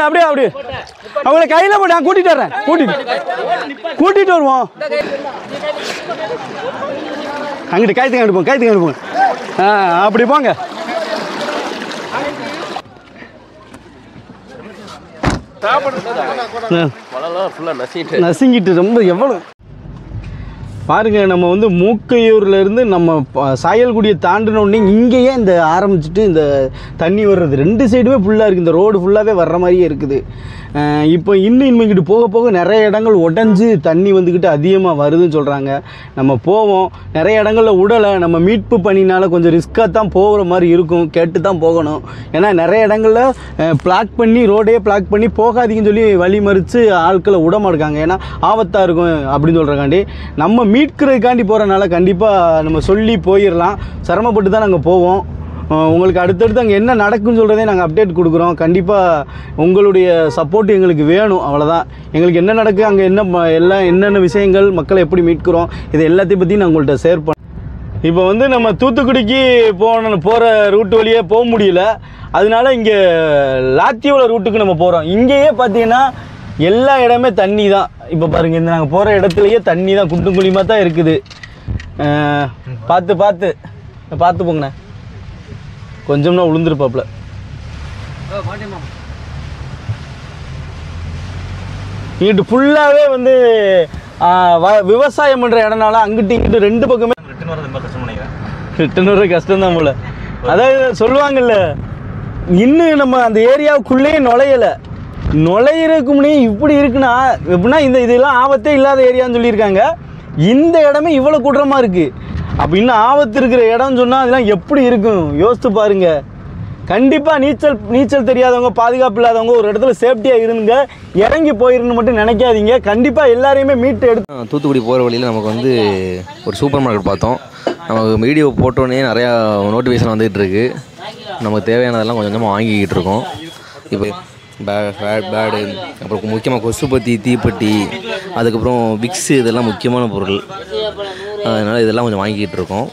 அப்படியே அப்படியே அவங்கள கையில் போட்டு நான் கூட்டிட்டு வரேன் கூட்டிட்டு கூட்டிட்டு வருவோம் அங்கிட்டு கைத்துக்கு அனுப்புங்க கைத்துக்கு அனுப்புங்க ஆ அப்படி போங்க ஆ. மழைலாம் ஃபுல்லாக நசிட்டு நசுங்கிட்டு ரொம்ப எவ்வளோ பாருங்க நம்ம வந்து மூக்கையூர்ல இருந்து நம்ம ப- சாயல்குடியை தாண்டின உடனே இங்கேயே இந்த ஆரம்பிச்சுட்டு இந்த தண்ணி வர்றது ரெண்டு சைடுமே ஃபுல்லாக இருக்குது இந்த ரோடு ஃபுல்லாகவே வர்ற மாதிரியே இருக்குது அஹ் இப்போ இன்னும் இன்மைக்கிட்டு போக போக நிறைய இடங்கள் உடஞ்சி தண்ணி வந்துக்கிட்டு அதிகமாக வருதுன்னு சொல்கிறாங்க நம்ம போவோம் நிறைய இடங்களில் உடலை நம்ம மீட்பு பணினால கொஞ்சம் ரிஸ்க்காக தான் போகிற மாதிரி இருக்கும் கேட்டு தான் போகணும் ஏன்னா நிறைய இடங்களில் பிளாக் பண்ணி ரோடே பிளாக் பண்ணி போகாதீங்கன்னு சொல்லி வழி மறித்து ஆட்களை விட மாட்டாங்க ஏன்னா ஆபத்தாக இருக்கும் அப்படின்னு சொல்கிறக்காண்டி நம்ம மீட்கிறதுக்காண்டி போகிறனால கண்டிப்பாக நம்ம சொல்லி போயிடலாம் சிரமப்பட்டு தான் நாங்கள் போவோம் அஹ் உங்களுக்கு அடுத்தடுத்து அங்கே என்ன நடக்குன்னு சொல்கிறதே நாங்கள் அப்டேட் கொடுக்குறோம் கண்டிப்பாக உங்களுடைய சப்போர்ட் எங்களுக்கு வேணும் அவ்வளோதான் எங்களுக்கு என்ன நடக்குது அங்கே என்ன ம- எல்லாம் என்னென்ன விஷயங்கள் மக்களை எப்படி மீட்கிறோம் இது எல்லாத்தையும் பற்றி நான் உங்கள்கிட்ட ஷேர் பண்ண இப்போ வந்து நம்ம தூத்துக்குடிக்கு போன போகிற ரூட் வழியே போக முடியல அதனால இங்கே லாத்தியோட ரூட்டுக்கு நம்ம போகிறோம் இங்கேயே பார்த்தீங்கன்னா எல்லா இடமே தண்ணி தான் இப்போ பாருங்கள் இந்த நாங்கள் போகிற இடத்துலையே தண்ணி தான் குண்டும் குழியுமாக தான் இருக்குது அஹ், பார்த்து பார்த்து பார்த்து போங்கண்ணே கொஞ்சம்னா உளுந்துருப்பாப்புல இங்கிட்டு ஃபுல்லாகவே வந்து ஆ, வ- விவசாயம் பண்ணுற இடம்னால அங்கிட்டு இங்கிட்டு ரெண்டு பக்கமே ரிட்டர்ன் வரது ரொம்ப கஷ்டம் நினைக்கிறேன் ரிட்டன் வர கஷ்டம் தான் போல அதாவது சொல்லுவாங்கல்ல இன்னும் நம்ம அந்த ஏரியாவுக்குள்ளேயே நுழையலை நுழையிறதுக்கு முன்னே இப்படி இருக்குன்னா எப்படின்னா இந்த இதெல்லாம் ஆபத்தே இல்லாத ஏரியான்னு சொல்லியிருக்காங்க இந்த இடமே இவ்வளோ கூட்டமாக இருக்குது அப்போ இன்னும் ஆபத்து இருக்கிற இடம்னு சொன்னால் அதெல்லாம் எப்படி இருக்கும் யோசித்து பாருங்க கண்டிப்பாக நீச்சல் நீச்சல் தெரியாதவங்க பாதுகாப்பு இல்லாதவங்க ஒரு இடத்துல சேஃப்டியாக இருந்துங்க இறங்கி போயிருன்னு மட்டும் நினைக்காதீங்க கண்டிப்பாக எல்லாரையுமே மீட்டு எடுத்து தூத்துக்குடி போகிற வழியில் நமக்கு வந்து ஒரு சூப்பர் மார்க்கெட் பார்த்தோம் நமக்கு வீடியோ போட்டோன்னே நிறையா நோட்டிஃபிகேஷன் வந்துகிட்டு இருக்கு நமக்கு தேவையானதெல்லாம் கொஞ்சம் கொஞ்சமாக வாங்கிக்கிட்டு இருக்கோம் இப்போ பே பேட் பேடு அப்புறம் முக்கியமாக கொசுபத்தி தீப்பெட்டி அதுக்கப்புறம் விக்ஸு இதெல்லாம் முக்கியமான பொருள் அதனால் இதெல்லாம் கொஞ்சம் வாங்கிக்கிட்டு இருக்கோம்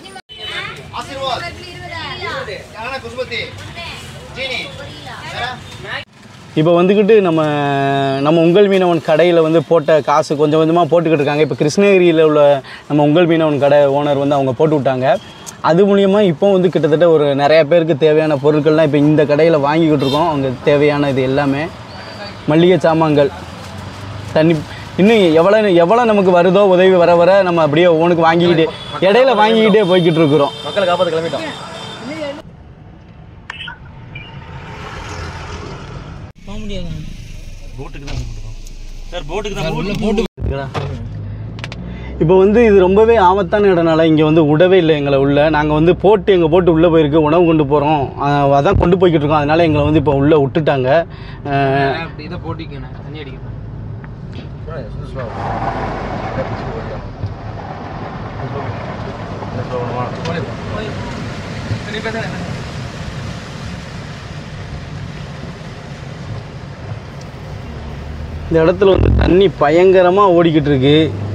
இப்போ வந்துக்கிட்டு நம்ம நம்ம உங்கள் மீனவன் கடையில் வந்து போட்ட காசு கொஞ்சம் கொஞ்சமாக போட்டுக்கிட்டு இருக்காங்க இப்போ கிருஷ்ணகிரியில் உள்ள நம்ம உங்கள் மீனவன் கடை ஓனர் வந்து அவங்க போட்டு விட்டாங்க அது மூலியமாக இப்போ வந்து கிட்டத்தட்ட ஒரு நிறைய பேருக்கு தேவையான பொருட்கள்லாம் இப்போ இந்த கடையில் வாங்கிக்கிட்டு இருக்கோம் அவங்க தேவையான இது எல்லாமே மளிகை சாமான்கள் தண்ணி இன்னும் எவ்வளோ எவ்வளோ நமக்கு வருதோ உதவி வர வர நம்ம அப்படியே ஒவ்வொன்றுக்கு வாங்கிக்கிட்டே இடையில வாங்கிக்கிட்டே போய்கிட்டு இருக்கிறோம் மக்களை காப்பாற்ற கிளம்பிட்டோம் போட்டுக்கு தான் கூப்பிட்டுருக்கோம் சார் போட்டுக்கு தான் போட்டு இப்போ வந்து இது ரொம்பவே ஆபத்தான இடம்னால இங்கே வந்து விடவே இல்லை எங்களை உள்ள நாங்கள் வந்து போட்டு எங்கள் போட்டு உள்ளே போயிருக்கு உணவு கொண்டு போகிறோம் அதான் கொண்டு போய்கிட்டு இருக்கோம் அதனால எங்களை வந்து இப்போ உள்ளே விட்டுட்டாங்க அஹ், இதை போட்டிக்கணும் தண்ணி அடிக்கணும் இந்த இடத்துல வந்து தண்ணி பயங்கரமாக ஓடிக்கிட்டு இருக்கு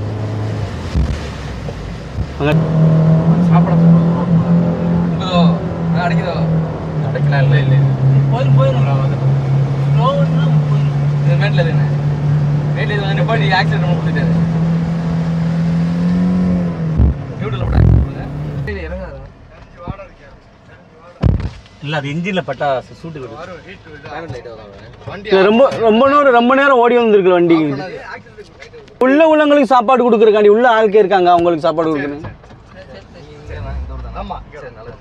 அங்க அடிக்குதோ அடைக்கலாம் இல்லை இல்லை போயிரும் போயிரும் இது மேட்டில் இருக்குண்ணே மேட்டில் இது வந்து நிப்பாட்டி ஆக்சிடென்ட் பண்ணி கொடுத்துட்டாரு டியூட்டில் போட இறங்காது இல்லை அது இன்ஜினில் பட்டா சூட்டு இது ரொம்ப ரொம்ப நேரம் ரொம்ப நேரம் ஓடி வந்திருக்கு வண்டி உள்ள உள்ளவங்களுக்கு சாப்பாடு கொடுக்குறக்காண்டி உள்ள ஆட்கள் இருக்காங்க அவங்களுக்கு சாப்பாடு கொடுக்குறேன் ஆமாம் சரி நல்லது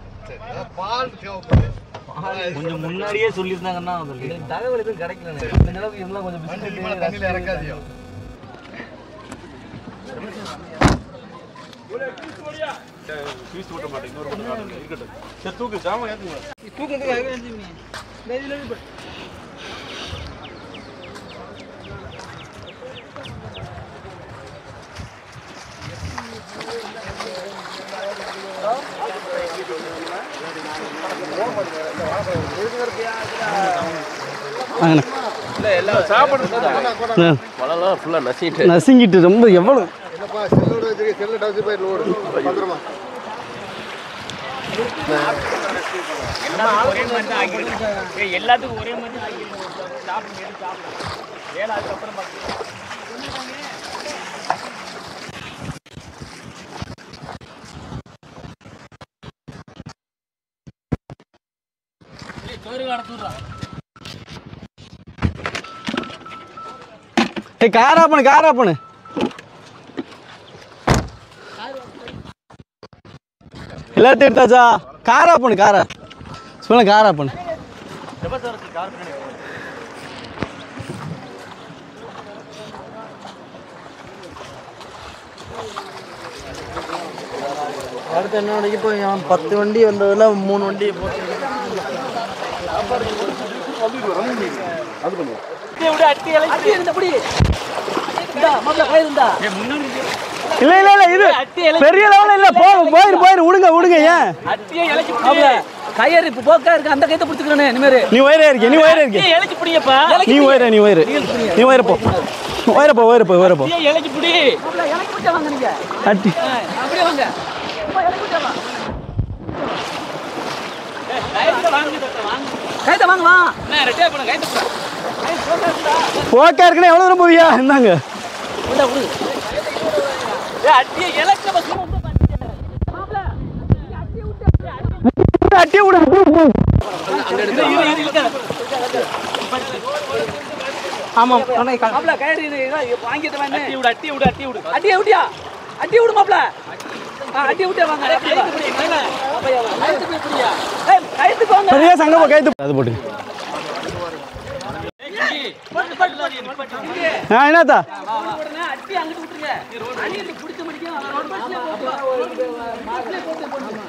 கொஞ்சம் முன்னாடியே சொல்லியிருந்தாங்கன்னா அது தகவல் எதுவும் கிடைக்கல இந்த நிலவுக்கு இருந்தால் கொஞ்சம் பிஸ்கட் இறக்காதியோ வாங்கண்ணே ஆ, மழைலாம் ஃபுல்லாக நசிட்டு நசுங்கிட்டு ரொம்ப எவ்வளோ செல்லோட செல்லு டவுசி போயிட்டு ஓடு பத்திரமா எல்லாத்துக்கும் ஒரே மாதிரி தான் ஆக்கிடுவோம். சாப்பிடுங்க, எடுத்து சாப்பிடுங்க. வேலை அதுக்கப்புறம் பார்த்துக்கலாம். ஏய் கார் ஆஃப் பண்ணு கார் ஆஃப் பண்ணு எல்லாத்தையும் எடுத்தாச்சா கார் ஆஃப் பண்ணு காரை சொல்லுங்க கார் ஆஃப் பண்ணு அடுத்து என்ன வண்டிக்கு இப்போ என் பத்து வண்டி வந்ததுல மூணு வண்டி போட்டு இல்ல இல்ல இல்ல இது பெரிய லெவலில் இல்ல போ போயிரு போயிரு விடுங்க விடுங்க ஏன் கயிறு இப்போ போக்கா இருக்கு அந்த கைத்தை பிடிச்சிக்கிறேன் இனிமேல் நீ ஒயரே இருக்க நீ ஒயரே இருக்க இலைக்கு பிடிங்கப்பா நீ ஒயர நீ ஒயரு நீ ஒயர போ ஒயர போ ஒயர போ ஒயர போ இலைக்கு பிடி எனக்கு பிடிச்சா வாங்க நீங்க அட்டி அப்படியே வாங்க கைத்தை வாங்க வா போக்கா இருக்குன்னா எவ்வளோ தூரம் போவியா இந்தாங்க அட்டி விடு மாப்பிள கயிறு இது, இதான் வாங்கிட்டு வாங்க அட்டி விடு அட்டி விடு அட்டி விடு அட்டியை விட்டியா அட்டி விடு மாப்பிள ஆ, அட்டி விட்டே வாங்க ஏய், கயித்துக்கு வாங்க பெரிய சங்கம் போ கைத்து அது போட்டு ஆ என்னத்தா உடனே அட்டி அங்கிட்டு விட்டுருங்க அணியத்தை பிடிச்ச முடிக்கும் ரோடு பஸ்லயே போட்டு பஸ்லயே போட்டு போட்டுமா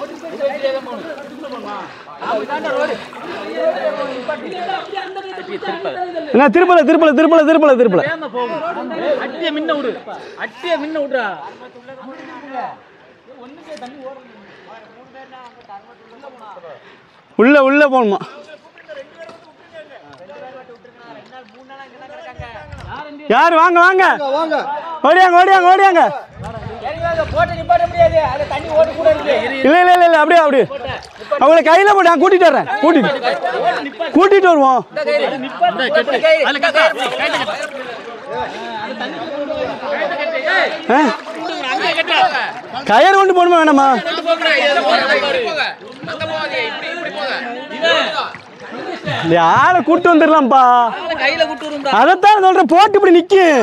என்ன திருப்பல திருப்பல திருப்பல திருப்பல திருப்பல அட்டிய மின்ன விடு அட்டிய மின்ன விடுறா உள்ள உள்ள போகணுமா யார் வாங்க வாங்க ஓடியாங்க ஓடியாங்க ஓடியாங்க போட்டு நிப்பாட்ட முடியாது அது தண்ணி ஓட்டு கூட இருக்கு இல்ல இல்ல இல்ல இல்ல அப்படியே அப்படியே அவங்கள கையில போட்டு நான் கூட்டிட்டு வரேன் கூட்டிட்டு கூட்டிட்டு வருவோம் ஆ? கயிறு கொண்டு போகணுமா வேணாமா இந்த ஆளை கூட்டு வந்துடலாம்ப்பா கையில விட்டு வரும் அதைத்தான் சொல்றேன் போட்டு இப்படி நிக்கும்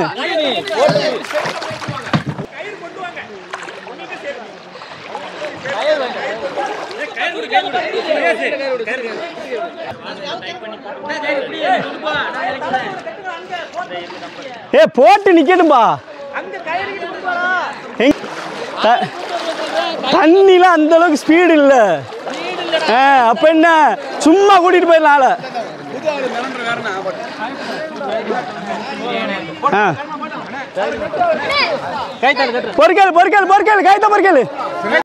ஏ போட்டு நிக்கட்டும்பா எங்க- த- தண்ணிலாம் அந்த அளவுக்கு ஸ்பீடு இல்ல ஆ, அப்ப என்ன சும்மா கூட்டிட்டு போயிடலாம் ஆளை ஆ. பொறுக்கல் பொறுக்கல் பொறுக்கல் கைத்த பொறுக்கல்